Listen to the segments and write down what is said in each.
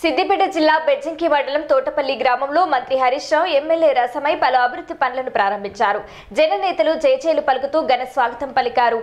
సిద్దిపేట జిల్లా బెజ్జంకి మండలం తోటపల్లి గ్రామంలో మంత్రి హరీష్ రావు ఎమ్మెల్యే రసమై పలు అభివృద్ధి పనులను ప్రారంభించారు జననేతలు జయచేలు పలుకుతూ ఘన స్వాగతం పలికారు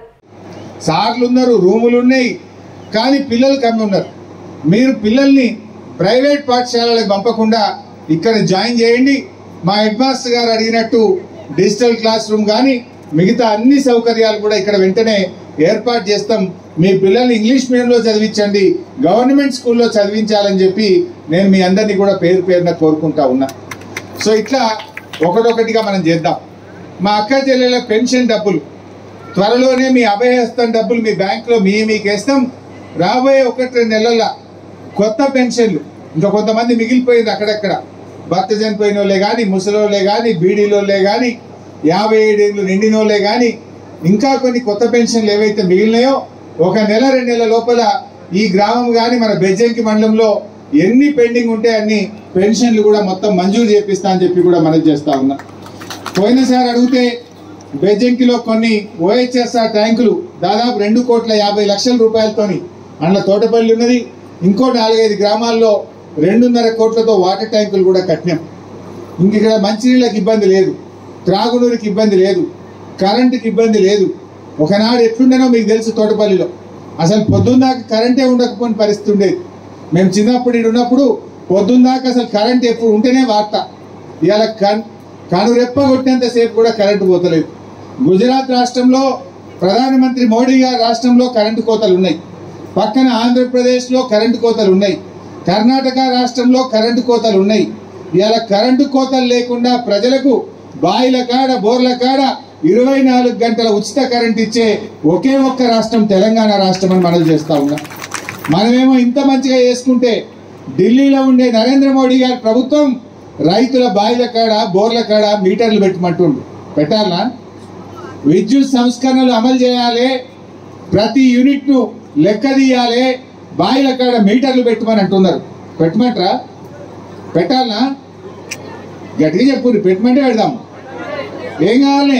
సార్లు ఉన్నారు రూములు ఉన్నాయి కానీ పిల్లలు కమ్మి ఉన్నారు మీరు పిల్లల్ని ప్రైవేట్ పాఠశాలలకు పంపకుండా ఇక్కడ జాయిన్ చేయండి మా హెడ్ మాస్టర్ గారు అడిగినట్టు డిజిటల్ క్లాస్ రూమ్ కానీ మిగతా అన్ని సౌకర్యాలు కూడా ఇక్కడ వెంటనే ఏర్పాటు చేస్తాం మీ పిల్లల్ని ఇంగ్లీష్ మీడియంలో చదివించండి గవర్నమెంట్ స్కూల్లో చదివించాలని చెప్పి నేను మీ అందరినీ కూడా పేరు పేరున కోరుకుంటా ఉన్నా సో ఇట్లా ఒకటొకటిగా మనం చేద్దాం మా అక్క చెల్లెల పెన్షన్ డబ్బులు త్వరలోనే మీ అభయహస్తం డబ్బులు మీ బ్యాంకులో మీ మీకు వేస్తాం రాబోయే ఒకటి రెండు నెలల కొత్త పెన్షన్లు ఇంకా కొంతమంది మిగిలిపోయింది అక్కడక్కడ భర్త చనిపోయిన వాళ్ళే కానీ ముసలోళ్ళే కానీ బీడీలోళ్ళే కానీ యాభై ఏడేళ్ళు నిండినోళ్ళే కానీ ఇంకా కొన్ని కొత్త పెన్షన్లు ఏవైతే మిగిలినాయో ఒక నెల రెండు నెలల లోపల ఈ గ్రామం కానీ మన బెజ్జంకి మండలంలో ఎన్ని పెండింగ్ ఉంటే అన్ని పెన్షన్లు కూడా మొత్తం మంజూరు చేపిస్తా అని చెప్పి కూడా మనవి చేస్తా ఉన్నా పోయినసారి అడిగితే బెజంకిలో కొన్ని ఓహెచ్ఎస్ఆర్ ట్యాంకులు దాదాపు రెండు కోట్ల యాభై లక్షల రూపాయలతోని అందులో తోటపల్లి ఉన్నది ఇంకో నాలుగైదు గ్రామాల్లో రెండున్నర కోట్లతో వాటర్ ట్యాంకులు కూడా కట్టినాం ఇంక ఇక్కడ మంచినీళ్ళకి ఇబ్బంది లేదు త్రాగునీరుకి ఇబ్బంది లేదు కరెంటుకి ఇబ్బంది లేదు ఒకనాడు ఎట్లుండేనో మీకు తెలుసు తోటపల్లిలో అసలు పొద్దున్నాక కరెంటే ఉండకపోయిన పరిస్థితి ఉండేది మేము చిన్నప్పుడు ఇక్కడ ఉన్నప్పుడు పొద్దున్నాక అసలు కరెంట్ ఎప్పుడు ఉంటేనే వార్త ఇవాళ కన్ కనురెప్ప కొట్టినంత సేపు కూడా కరెంటు పోతలేదు గుజరాత్ రాష్ట్రంలో ప్రధానమంత్రి మోడీ గారి రాష్ట్రంలో కరెంటు కోతలు ఉన్నాయి పక్కన ఆంధ్రప్రదేశ్లో కరెంటు కోతలు ఉన్నాయి కర్ణాటక రాష్ట్రంలో కరెంటు కోతలు ఉన్నాయి ఇవాళ కరెంటు కోతలు లేకుండా ప్రజలకు బాయిల కాడ బోర్ల కాడ ఇరవై నాలుగు గంటల ఉచిత కరెంట్ ఇచ్చే ఒకే ఒక్క రాష్ట్రం తెలంగాణ రాష్ట్రం అని మనం చేస్తా ఉన్నాం మనమేమో ఇంత మంచిగా చేసుకుంటే ఢిల్లీలో ఉండే నరేంద్ర మోడీ గారి ప్రభుత్వం రైతుల బాయిల కాడ బోర్ల కాడ మీటర్లు పెట్టమంటుండు పెట్టాలా విద్యుత్ సంస్కరణలు అమలు చేయాలి ప్రతి యూనిట్ను లెక్క తీయాలి బాయిల కాడ మీటర్లు పెట్టమని అంటున్నారు పెట్టమంటారా పెట్టాలనా గట్టిగా చెప్పు పెట్టమంటే పెడదాం ఏం కావాలి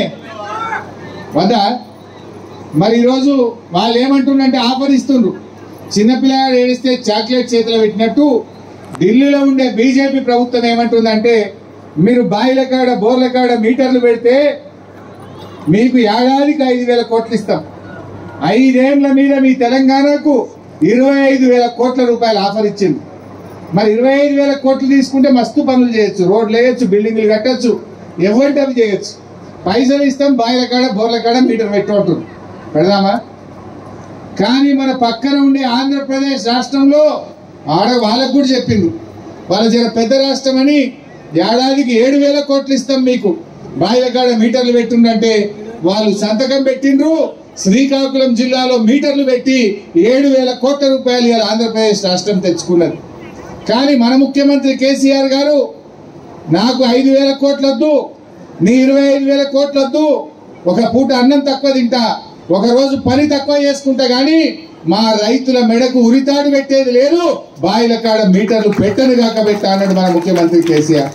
వద్దా మరి ఈరోజు వాళ్ళు ఏమంటుండంటే ఆఫర్ ఇస్తుండ్రు చిన్నపిల్లగాడు ఏడిస్తే చాక్లెట్ చేతిలో పెట్టినట్టు ఢిల్లీలో ఉండే బీజేపీ ప్రభుత్వం ఏమంటుందంటే మీరు బాయిల కాడ బోర్ల కాడ మీటర్లు పెడితే మీకు ఏడాదికి ఐదు వేల కోట్లు ఇస్తాం ఐదేళ్ల మీద మీ తెలంగాణకు ఇరవై ఐదు వేల కోట్ల రూపాయల ఆఫర్ ఇచ్చింది మరి ఇరవై ఐదు వేల కోట్లు తీసుకుంటే మస్తు పనులు చేయొచ్చు రోడ్లు వేయొచ్చు బిల్డింగ్లు కట్టొచ్చు ఎవరికి అవి చేయొచ్చు పైసలు ఇస్తాం బాయిల కాడ బోర్ల కాడ మీటర్ పెట్టుకుంటుంది పెడదామా కానీ మన పక్కన ఉండే ఆంధ్రప్రదేశ్ రాష్ట్రంలో ఆడ వాళ్ళకు కూడా చెప్పింది వాళ్ళ జర పెద్ద రాష్ట్రం అని ఏడాదికి ఏడు వేల కోట్లు ఇస్తాం మీకు బాయిల కాడ మీటర్లు పెట్టిండంటే వాళ్ళు సంతకం పెట్టిండ్రు శ్రీకాకుళం జిల్లాలో మీటర్లు పెట్టి ఏడు వేల కోట్ల రూపాయలు ఇవాళ ఆంధ్రప్రదేశ్ రాష్ట్రం తెచ్చుకున్నది కానీ మన ముఖ్యమంత్రి కేసీఆర్ గారు నాకు ఐదు వేల కోట్లొద్దు నీ ఇరవై ఐదు వేల కోట్లొద్దు ఒక పూట అన్నం తక్కువ తింటా ఒక రోజు పని తక్కువ చేసుకుంటా గాని మా రైతుల మెడకు ఉరితాడు పెట్టేది లేదు బాయిల కాడ మీటర్లు పెట్టను కాక పెట్టా అన్నాడు మన ముఖ్యమంత్రి కేసీఆర్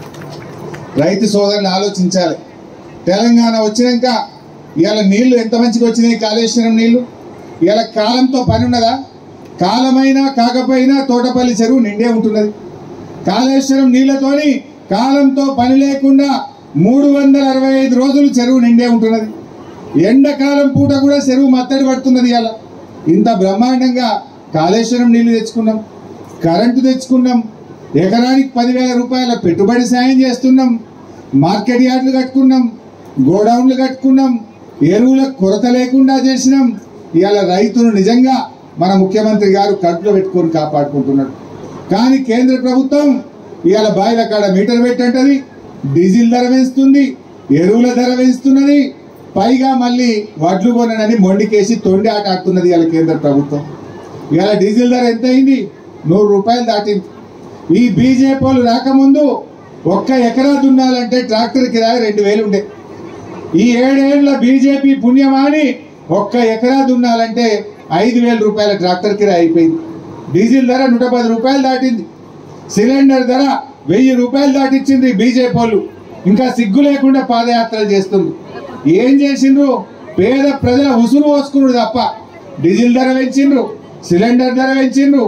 రైతు సోదరులు ఆలోచించాలి తెలంగాణ వచ్చినాక ఇవాళ నీళ్లు ఎంత మంచిగా వచ్చినాయి కాళేశ్వరం నీళ్లు ఇవాళ కాలంతో పని ఉన్నదా కాలమైనా కాకపోయినా తోటపల్లి చెరువు నిండే ఉంటున్నది కాళేశ్వరం నీళ్లతోని కాలంతో పని లేకుండా మూడు వందల అరవై ఐదు రోజులు చెరువు నిండే ఉంటున్నది ఎండాకాలం పూట కూడా చెరువు మత్తడి పడుతున్నది ఇలా ఇంత బ్రహ్మాండంగా కాళేశ్వరం నీళ్లు తెచ్చుకున్నాం కరెంటు తెచ్చుకున్నాం ఎకరానికి పదివేల రూపాయల పెట్టుబడి సాయం చేస్తున్నాం మార్కెట్ యార్డులు కట్టుకున్నాం గోడౌన్లు కట్టుకున్నాం ఎరువుల కొరత లేకుండా చేసినాం ఇవాళ రైతును నిజంగా మన ముఖ్యమంత్రి గారు కడుపులో పెట్టుకొని కాపాడుకుంటున్నాడు కానీ కేంద్ర ప్రభుత్వం ఇవాళ బాయిల కాడ మీటర్ పెట్టంటది డీజిల్ ధర పెంచుతుంది ఎరువుల ధర పెంచుతున్నది పైగా మళ్ళీ వడ్లు కొనని మొండికేసి తొండి ఆట ఆడుతున్నది ఇవాళ కేంద్ర ప్రభుత్వం ఇవాళ డీజిల్ ధర ఎంత అయింది నూరు రూపాయలు దాటింది ఈ బీజేపీ వాళ్ళు రాకముందు ఒక్క ఎకరా దున్నాలంటే ట్రాక్టర్ కిరాయి రెండు వేలు ఉండే ఈ ఏడేళ్ల బీజేపీ పుణ్యమాని ఒక్క ఎకరా దున్నాలంటే ఐదు వేల రూపాయల ట్రాక్టర్ కిరాయి అయిపోయింది డీజిల్ ధర నూట పది రూపాయలు దాటింది సిలిండర్ ధర వెయ్యి రూపాయలు దాటిచ్చింది బీజేపీ వాళ్ళు ఇంకా సిగ్గు లేకుండా పాదయాత్రలు చేస్తుంది ఏం చేసిండ్రు పేద ప్రజల ఉసురు పోసుకున్నాడు తప్ప డీజిల్ ధర పెంచిండ్రు సిలిండర్ ధర పెంచిండ్రు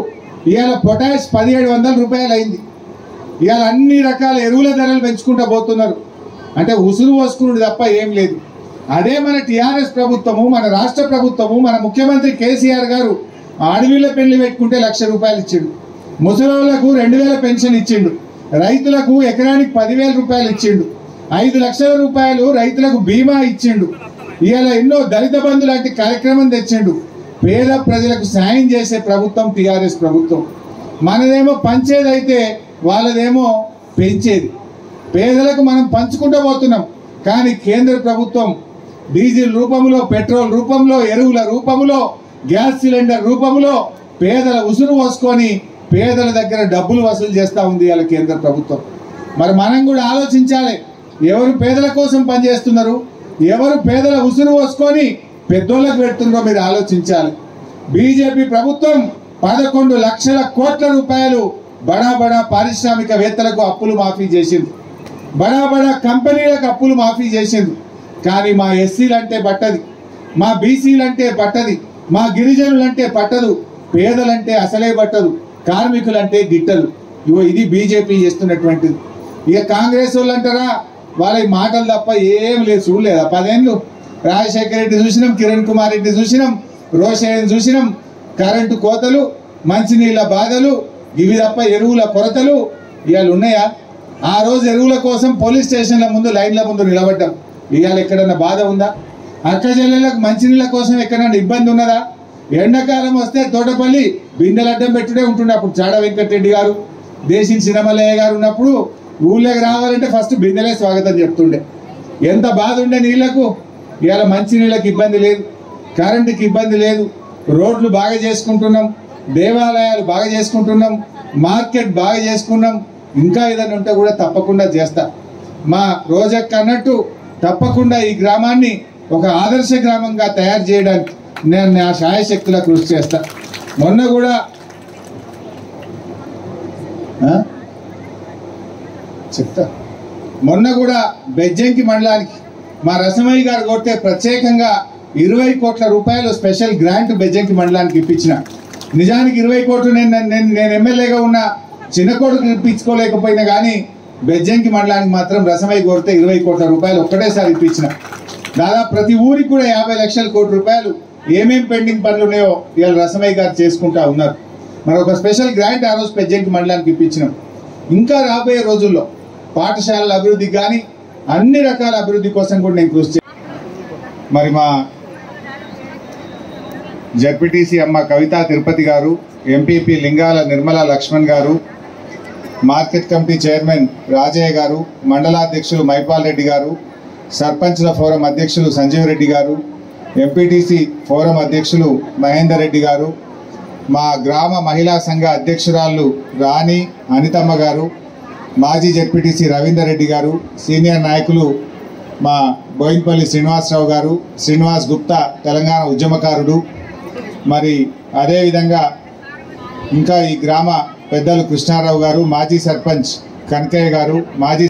ఇవాళ పొటాష్ పదిహేడు వందల రూపాయలు అయింది ఇవాళ అన్ని రకాల ఎరువుల ధరలు పెంచుకుంటూ పోతున్నారు అంటే ఉసురు పోసుకున్నాడు తప్ప ఏం లేదు అదే మన టిఆర్ఎస్ ప్రభుత్వము మన రాష్ట్ర ప్రభుత్వము మన ముఖ్యమంత్రి కేసీఆర్ గారు అడవిలో పెళ్లి పెట్టుకుంటే లక్ష రూపాయలు ఇచ్చిండు ముసలోళ్లకు రెండు వేల పెన్షన్ ఇచ్చిండు రైతులకు ఎకరానికి పదివేల రూపాయలు ఇచ్చిండు ఐదు లక్షల రూపాయలు రైతులకు బీమా ఇచ్చిండు ఇవాళ ఎన్నో దళిత బంధు లాంటి కార్యక్రమం తెచ్చిండు పేద ప్రజలకు సాయం చేసే ప్రభుత్వం టిఆర్ఎస్ ప్రభుత్వం మనదేమో పంచేదైతే వాళ్ళదేమో పెంచేది పేదలకు మనం పంచుకుంటూ పోతున్నాం కానీ కేంద్ర ప్రభుత్వం డీజిల్ రూపంలో పెట్రోల్ రూపంలో ఎరువుల రూపంలో గ్యాస్ సిలిండర్ రూపంలో పేదల ఉసురు పోసుకొని పేదల దగ్గర డబ్బులు వసూలు చేస్తూ ఉంది ఇవాళ కేంద్ర ప్రభుత్వం మరి మనం కూడా ఆలోచించాలి ఎవరు పేదల కోసం పనిచేస్తున్నారు ఎవరు పేదల ఉసురు పోసుకొని పెద్దోళ్ళకు పెడుతున్నారో మీరు ఆలోచించాలి బీజేపీ ప్రభుత్వం పదకొండు లక్షల కోట్ల రూపాయలు బడా బడా పారిశ్రామికవేత్తలకు అప్పులు మాఫీ చేసింది బడా బడా కంపెనీలకు అప్పులు మాఫీ చేసింది కానీ మా ఎస్సీలు అంటే పట్టది మా బీసీలు అంటే పట్టది మా గిరిజనులు అంటే పట్టదు పేదలంటే అసలే పట్టదు కార్మికులంటే గిట్టదు ఇగో ఇది బీజేపీ చేస్తున్నటువంటిది ఇక కాంగ్రెస్ వాళ్ళు అంటారా వాళ్ళ ఈ మాటలు తప్ప ఏం లేదు చూడలేదా పదేళ్ళు రాజశేఖర రెడ్డి చూసినాం కిరణ్ కుమార్ రెడ్డి చూసినాం రోషయ్యని చూసినాం కరెంటు కోతలు మంచినీళ్ళ బాధలు ఇవి తప్ప ఎరువుల కొరతలు ఇవాళ ఉన్నాయా ఆ రోజు ఎరువుల కోసం పోలీస్ స్టేషన్ల ముందు లైన్ల ముందు నిలబడ్డాం ఇవాళ ఎక్కడన్నా బాధ ఉందా అక్క చెల్లెలకు మంచినీళ్ళ కోసం ఎక్కడన్నా ఇబ్బంది ఉన్నదా ఎండాకాలం వస్తే తోటపల్లి బిందెలు అడ్డం పెట్టుడే ఉంటుండే అప్పుడు చాడ వెంకటరెడ్డి గారు దేశిని సినమల్లయ్య గారు ఉన్నప్పుడు ఊళ్ళోకి రావాలంటే ఫస్ట్ బిందెలే స్వాగతం చెప్తుండే ఎంత బాధ ఉండే నీళ్లకు ఇవాళ మంచి నీళ్ళకి ఇబ్బంది లేదు కరెంటుకి ఇబ్బంది లేదు రోడ్లు బాగా చేసుకుంటున్నాం దేవాలయాలు బాగా చేసుకుంటున్నాం మార్కెట్ బాగా చేసుకున్నాం ఇంకా ఏదైనా ఉంటే కూడా తప్పకుండా చేస్తా మా రోజక్క అన్నట్టు తప్పకుండా ఈ గ్రామాన్ని ఒక ఆదర్శ గ్రామంగా తయారు చేయడానికి నేను నా శాయశక్తుల కృషి చేస్తా మొన్న కూడా ఆ? చెప్తా మొన్న కూడా బెజ్జంకి మండలానికి మా రసమయ్య గారు కొడితే ప్రత్యేకంగా ఇరవై కోట్ల రూపాయలు స్పెషల్ గ్రాంట్ బెజ్జంకి మండలానికి ఇప్పించిన నిజానికి ఇరవై కోట్లు నేను నేను నేను ఎమ్మెల్యేగా ఉన్న చిన్న కొడుకు ఇప్పించుకోలేకపోయినా కానీ బెజ్జంకి మండలానికి మాత్రం రసమయ్య కొడితే ఇరవై కోట్ల రూపాయలు ఒక్కటేసారి ఇప్పించిన దాదాపు ప్రతి ఊరికి కూడా యాభై లక్షల కోట్ల రూపాయలు ఏమేం పెండింగ్ పనులు ఉన్నాయో ఇవాళ రసమయ్య గారు చేసుకుంటా ఉన్నారు మరి ఒక స్పెషల్ గ్రాంట్ ఆ రోజు పెజ్జంకి మండలానికి ఇప్పించినాం ఇంకా రాబోయే రోజుల్లో పాఠశాలల అభివృద్ధి కానీ అన్ని రకాల అభివృద్ధి కోసం కూడా నేను కృషి చే- మరి మా జడ్పీటీసీ అమ్మ కవితా తిరుపతి గారు ఎంపీపీ లింగాల నిర్మల లక్ష్మణ్ గారు మార్కెట్ కమిటీ చైర్మన్ రాజయ్య గారు మండలాధ్యక్షులు మైపాల్ రెడ్డి గారు సర్పంచ్ల ఫోరం అధ్యక్షులు సంజీవ్ రెడ్డి గారు ఎంపీటీసీ ఫోరం అధ్యక్షులు మహేందర్ రెడ్డి గారు మా గ్రామ మహిళా సంఘ అధ్యక్షురాళ్ళు రాణి అనితమ్మ గారు మాజీ జెడ్పీటీసీ రవీందర్ రెడ్డి గారు సీనియర్ నాయకులు మా బోయిన్పల్లి శ్రీనివాసరావు గారు శ్రీనివాస్ గుప్తా తెలంగాణ ఉద్యమకారుడు మరి అదేవిధంగా ఇంకా ఈ గ్రామ పెద్దలు కృష్ణారావు గారు మాజీ సర్పంచ్ కనకయ్య గారు మాజీ